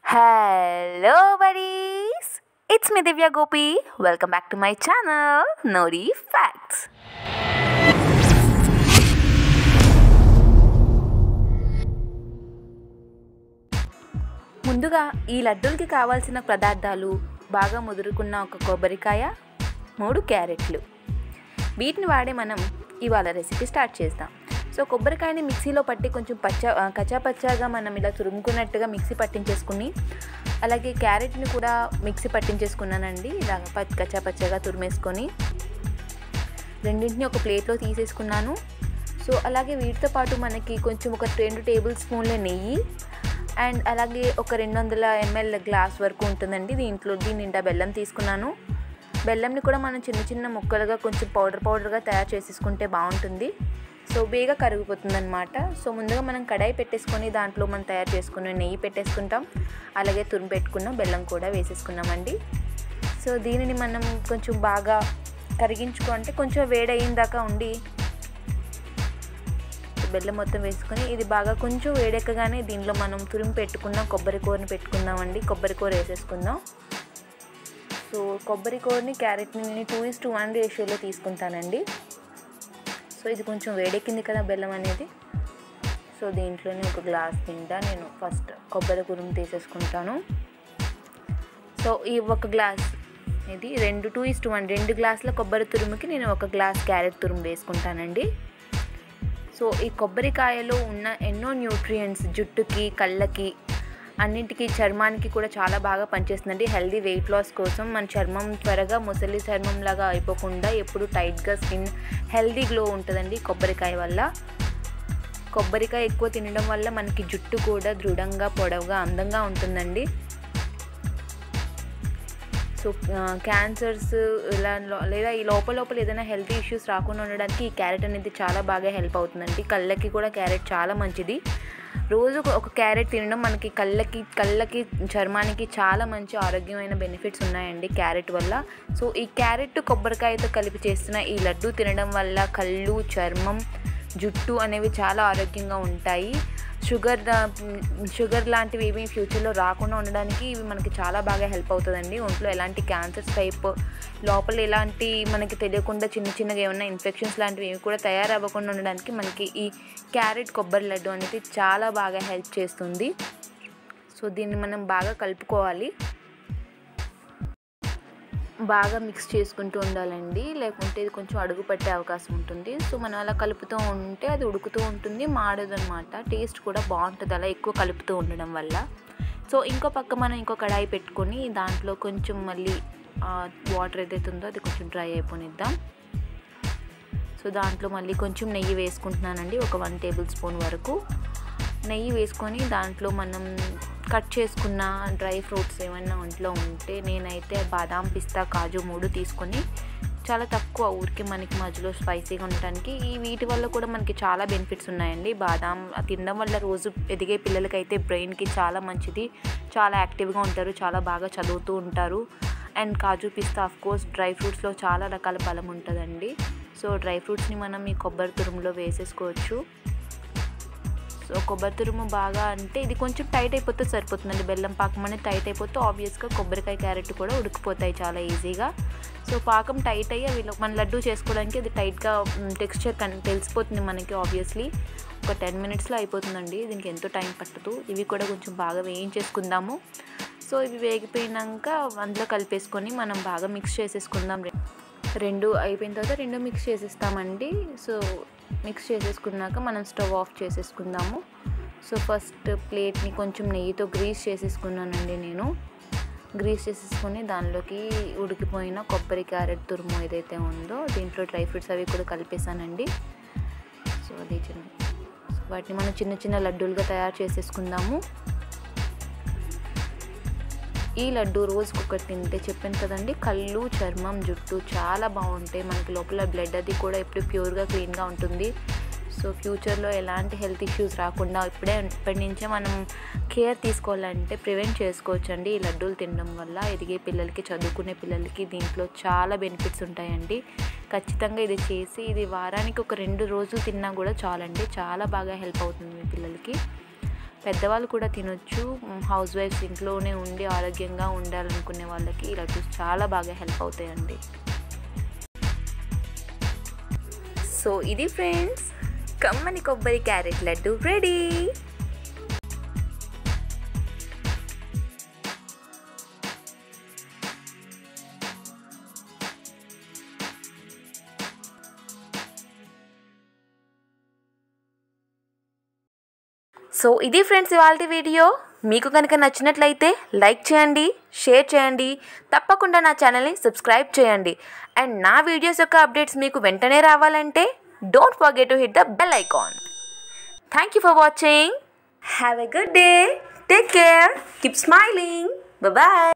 Hello, buddies! It's me, Divya Gopi. Welcome back to my channel, Nori Facts. ముందుగా ఈ లడ్డూలకి కావాల్సిన పదార్థాలు బాగా ముదురుకున్న ఒక కొబ్బరికాయ మూడు క్యారెట్లు వీటిని వాడి మనం ఇవాళ రెసిపీ స్టార్ట్ చేద్దాం సో కొబ్బరికాయని మిక్సీలో పట్టి కొంచెం పచ్చ ఆ, కచ్చాపచ్చాగా మనం ఇలా తురుముకున్నట్టుగా మిక్సీ పట్టించేసుకుని అలాగే క్యారెట్ని కూడా మిక్సీ పట్టించేసుకున్నానండి ఇలా ప- కచ్చాపచ్చాగా తురిమేసుకొని రెండింటిని ఒక ప్లేట్లో తీసేసుకున్నాను సో అలాగే వీటితో పాటు మనకి కొంచెం ఒక రెండు టేబుల్ స్పూన్ల నెయ్యి అండ్ అలాగే ఒక రెండు వందల ఎంఎల్ గ్లాస్ వరకు ఉంటుందండి దీంట్లో దీని నిండా బెల్లం తీసుకున్నాను బెల్లంని కూడా మనం చిన్న చిన్న ముక్కలుగా కొంచెం పౌడర్ పౌడర్గా తయారు చేసేసుకుంటే బాగుంటుంది సో బేగా కరిగిపోతుంది అనమాట సో ముందుగా మనం కడాయి పెట్టేసుకొని దాంట్లో మనం తయారు చేసుకున్న నెయ్యి పెట్టేసుకుంటాం అలాగే తురుము పెట్టుకున్న బెల్లం కూడా వేసేసుకున్నామండి సో దీనిని మనం కొంచెం బాగా కరిగించుకో అంటే కొంచెం వేడయిన దాకా ఉండి బెల్లం మొత్తం వేసుకొని ఇది బాగా కొంచెం వేడెక్కగానే దీనిలో మనం తురిమి పెట్టుకున్న కొబ్బరి కూరని పెట్టుకుందామండి కొబ్బరి కూర వేసేసుకుందాం సో కొబ్బరి కూరని క్యారెట్ని నేను టూ ఇస్ టూ వన్ రేషియోలో తీసుకుంటానండి సో ఇది కొంచెం వేడెక్కింది కదా బెల్లం అనేది సో దీంట్లోనే ఒక గ్లాస్ నిండా నేను ఫస్ట్ కొబ్బరి కూరని తీసేసుకుంటాను సో ఈ ఒక గ్లాస్ ఇది రెండు టూ ఇస్ టూ వన్ రెండు గ్లాసుల కొబ్బరి తురుముకి నేను ఒక గ్లాస్ క్యారెట్ తురుము వేసుకుంటానండి సో ఈ కొబ్బరికాయలో ఉన్న ఎన్నో న్యూట్రియంట్స్ జుట్టుకి కళ్ళకి అన్నింటికి చర్మానికి కూడా చాలా బాగా పనిచేస్తుందండి హెల్దీ వెయిట్ లాస్ కోసం మన చర్మం త్వరగా ముసలి చర్మం లాగా అయిపోకుండా ఎప్పుడు టైట్గా స్కిన్ హెల్దీ గ్లో ఉంటుందండి కొబ్బరికాయ వల్ల కొబ్బరికాయ ఎక్కువ తినడం వల్ల మనకి జుట్టు కూడా దృఢంగా పొడవుగా అందంగా ఉంటుందండి సో క్యాన్సర్స్ ఇలా లో- లేదా ఈ లోపల లోపల ఏదైనా హెల్త్ ఇష్యూస్ రాకుండా ఉండడానికి ఈ క్యారెట్ అనేది చాలా బాగా హెల్ప్ అవుతుందండి కళ్ళకి కూడా క్యారెట్ చాలా మంచిది రోజు ఒక క్యారెట్ తినడం మనకి కళ్ళకి కళ్ళకి చర్మానికి చాలా మంచి ఆరోగ్యమైన బెనిఫిట్స్ ఉన్నాయండి క్యారెట్ వల్ల సో ఈ క్యారెట్ కొబ్బరికాయతో కలిపి చేస్తున్న ఈ లడ్డు తినడం వల్ల కళ్ళు చర్మం జుట్టు అనేవి చాలా ఆరోగ్యంగా ఉంటాయి షుగర్ ఆ, షుగర్ లాంటివి ఏమి ఫ్యూచర్లో రాకుండా ఉండడానికి ఇవి మనకి చాలా బాగా హెల్ప్ అవుతుందండి ఒంట్లో ఎలాంటి క్యాన్సర్స్ టైప్ లోపల ఎలాంటి మనకి తెలియకుండా చిన్న చిన్నగా ఏమైనా ఇన్ఫెక్షన్స్ లాంటివి ఏమి కూడా తయారవ్వకుండా ఉండడానికి మనకి ఈ క్యారెట్ కొబ్బరి లడ్డు అనేది చాలా బాగా హెల్ప్ చేస్తుంది సో దీన్ని మనం బాగా కలుపుకోవాలి బాగా మిక్స్ చేసుకుంటూ ఉండాలండి లేకుంటే ఇది కొంచెం అడుగు పట్టే అవకాశం ఉంటుంది సో మనం అలా కలుపుతూ ఉంటే అది ఉడుకుతూ ఉంటుంది మాడదు అనమాట టేస్ట్ కూడా బాగుంటుంది అలా ఎక్కువ కలుపుతూ ఉండడం వల్ల సో ఇంకో పక్క మనం ఇంకో కడాయి పెట్టుకొని దాంట్లో కొంచెం మళ్ళీ వాటర్ ఏదైతే ఉందో అది కొంచెం డ్రై అయిపోనిద్దాం సో దాంట్లో మళ్ళీ కొంచెం నెయ్యి వేసుకుంటున్నానండి ఒక వన్ టేబుల్ స్పూన్ వరకు నెయ్యి వేసుకొని దాంట్లో మనం కట్ చేసుకున్న డ్రై ఫ్రూట్స్ ఏమైనా ఒంట్లో ఉంటే నేనైతే బాదాం పిస్తా కాజు మూడు తీసుకొని చాలా తక్కువ ఊరికి మనకి మధ్యలో స్పైసీగా ఉండటానికి ఈ వీటి వల్ల కూడా మనకి చాలా బెనిఫిట్స్ ఉన్నాయండి బాదాం తినడం వల్ల రోజు ఎదిగే పిల్లలకైతే బ్రెయిన్కి చాలా మంచిది చాలా యాక్టివ్గా ఉంటారు చాలా బాగా చదువుతూ ఉంటారు అండ్ కాజు పిస్తా ఆఫ్ కోర్స్ డ్రై ఫ్రూట్స్లో చాలా రకాల బలం ఉంటుందండి సో డ్రై ఫ్రూట్స్ని మనం ఈ కొబ్బరి తురుములో వేసేసుకోవచ్చు సో కొబ్బరి తురుము బాగా అంటే ఇది కొంచెం టైట్ అయిపోతే సరిపోతుందండి బెల్లం పాకం అనేది టైట్ అయిపోతే ఆబ్వియస్గా కొబ్బరికాయ క్యారెట్ కూడా ఉడికిపోతాయి చాలా ఈజీగా సో పాకం టైట్ అయ్యి అవి మన లడ్డు చేసుకోవడానికి అది టైట్గా టెక్స్చర్ కన్ తెలిసిపోతుంది మనకి ఆబ్వియస్లీ ఒక టెన్ మినిట్స్లో అయిపోతుందండి దీనికి ఎంతో టైం పట్టదు ఇవి కూడా కొంచెం బాగా వేయించేసుకుందాము సో ఇవి వేగిపోయినాక అందులో కలిపేసుకొని మనం బాగా మిక్స్ చేసేసుకుందాం రె- రెండు అయిపోయిన తర్వాత రెండు మిక్స్ చేసేస్తామండి సో మిక్స్ చేసేసుకున్నాక మనం స్టవ్ ఆఫ్ చేసేసుకుందాము సో ఫస్ట్ ప్లేట్ని కొంచెం నెయ్యితో గ్రీస్ చేసేసుకున్నానండి నేను గ్రీస్ చేసేసుకొని దానిలోకి ఉడికిపోయిన కొబ్బరి క్యారెట్ తురుము ఏదైతే ఉందో దీంట్లో డ్రై ఫ్రూట్స్ అవి కూడా కలిపేసానండి సో అది చిన్న సో వాటిని మనం చిన్న చిన్న లడ్డూలుగా తయారు చేసేసుకుందాము ఈ లడ్డు రోజుకి ఒకటి తింటే చెప్పాను కదండి కళ్ళు చర్మం జుట్టు చాలా బాగుంటాయి మనకి లోపల బ్లడ్ అది కూడా ఎప్పుడు ప్యూర్గా క్లీన్గా ఉంటుంది సో ఫ్యూచర్లో ఎలాంటి హెల్త్ ఇష్యూస్ రాకుండా ఇప్పుడే ఇప్పటి నుంచే మనం కేర్ తీసుకోవాలంటే ప్రివెంట్ చేసుకోవచ్చు అండి ఈ లడ్డూలు తినడం వల్ల ఎదిగే పిల్లలకి చదువుకునే పిల్లలకి దీంట్లో చాలా బెనిఫిట్స్ ఉంటాయండి ఖచ్చితంగా ఇది చేసి ఇది వారానికి ఒక రెండు రోజులు తిన్నా కూడా చాలండి చాలా బాగా హెల్ప్ అవుతుంది మీ పిల్లలకి పెద్దవాళ్ళు కూడా తినొచ్చు హౌస్ వైఫ్స్ ఇంట్లోనే ఉండి ఆరోగ్యంగా ఉండాలనుకునే వాళ్ళకి ఇలా జ్యూస్ చాలా బాగా హెల్ప్ అవుతాయండి సో ఇది ఫ్రెండ్స్ కమ్మని కొబ్బరి క్యారెట్ లడ్డు రెడీ సో ఇది ఫ్రెండ్స్ ఇవాళ వీడియో మీకు కనుక నచ్చినట్లయితే లైక్ చేయండి షేర్ చేయండి తప్పకుండా నా ఛానల్ని సబ్స్క్రైబ్ చేయండి అండ్ నా వీడియోస్ యొక్క అప్డేట్స్ మీకు వెంటనే రావాలంటే don't forget to hit the bell icon thank you for watching have a good day take care keep smiling bye